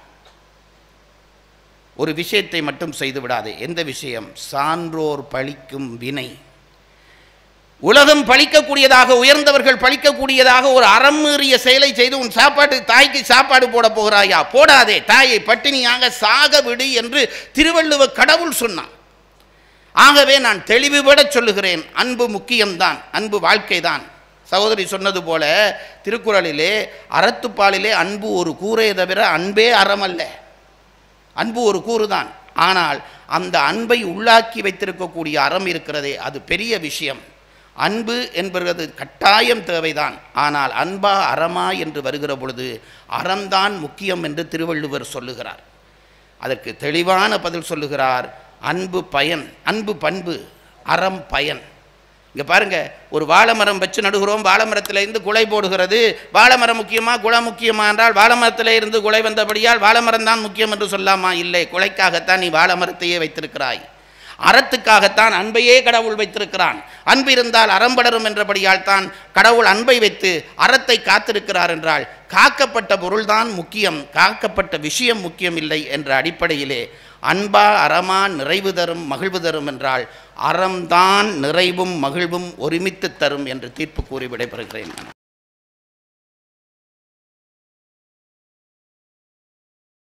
ஒரு விஷயத்தை மட்டும் செய்து விடாதே எந்த விஷயம் சான்றோர் பழிக்கும் வினை உலகம் பழிக்கக்கூடியதாக உயர்ந்தவர்கள் பழிக்கக்கூடியதாக ஒரு அறம் மீறிய செயலை செய்து உன் சாப்பாட்டு தாய்க்கு சாப்பாடு போட போகிறாயா போடாதே தாயை பட்டினியாக சாக விடு என்று திருவள்ளுவர் கடவுள் சொன்னான் ஆகவே நான் தெளிவுபட சொல்லுகிறேன் அன்பு முக்கியம்தான் அன்பு வாழ்க்கைதான் சகோதரி சொன்னது போல திருக்குறளிலே அறத்துப்பாலிலே அன்பு ஒரு கூரே தவிர அன்பே அறமல்ல அன்பு ஒரு கூறுதான் ஆனால் அந்த அன்பை உள்ளாக்கி வைத்திருக்கக்கூடிய அறம் இருக்கிறதே அது பெரிய விஷயம் அன்பு என்பது கட்டாயம் தேவைதான் ஆனால் அன்பா அறமா என்று வருகிற பொழுது அறம்தான் முக்கியம் என்று திருவள்ளுவர் சொல்லுகிறார் அதற்கு தெளிவான பதில் சொல்லுகிறார் அன்பு பயன் அன்பு பண்பு அறம் பயன் இங்கே பாருங்க ஒரு வாழைமரம் வச்சு நடுகிறோம் வாழைமரத்திலிருந்து குலை போடுகிறது வாழைமரம் முக்கியமா குலை முக்கியமா என்றால் வாழைமரத்திலே இருந்து குலை வந்தபடியால் வாழைமரம் தான் முக்கியம் என்று சொல்லாமா இல்லை குலைக்காகத்தான் நீ வாழைமரத்தையே வைத்திருக்கிறாய் அறத்துக்காகத்தான் அன்பையே கடவுள் வைத்திருக்கிறான் அன்பு இருந்தால் அறம்படரும் என்றபடியால் தான் கடவுள் அன்பை வைத்து அறத்தை காத்திருக்கிறார் என்றால் காக்கப்பட்ட பொருள்தான் முக்கியம் காக்கப்பட்ட விஷயம் முக்கியம் இல்லை என்ற அடிப்படையிலே அன்பா அறமா நிறைவு தரும் மகிழ்வு தரும் என்றால் அறம்தான் நிறைவும் மகிழ்வும் ஒருமித்து தரும் என்று தீர்ப்பு கூறி விடைபெறுகிறேன் நான்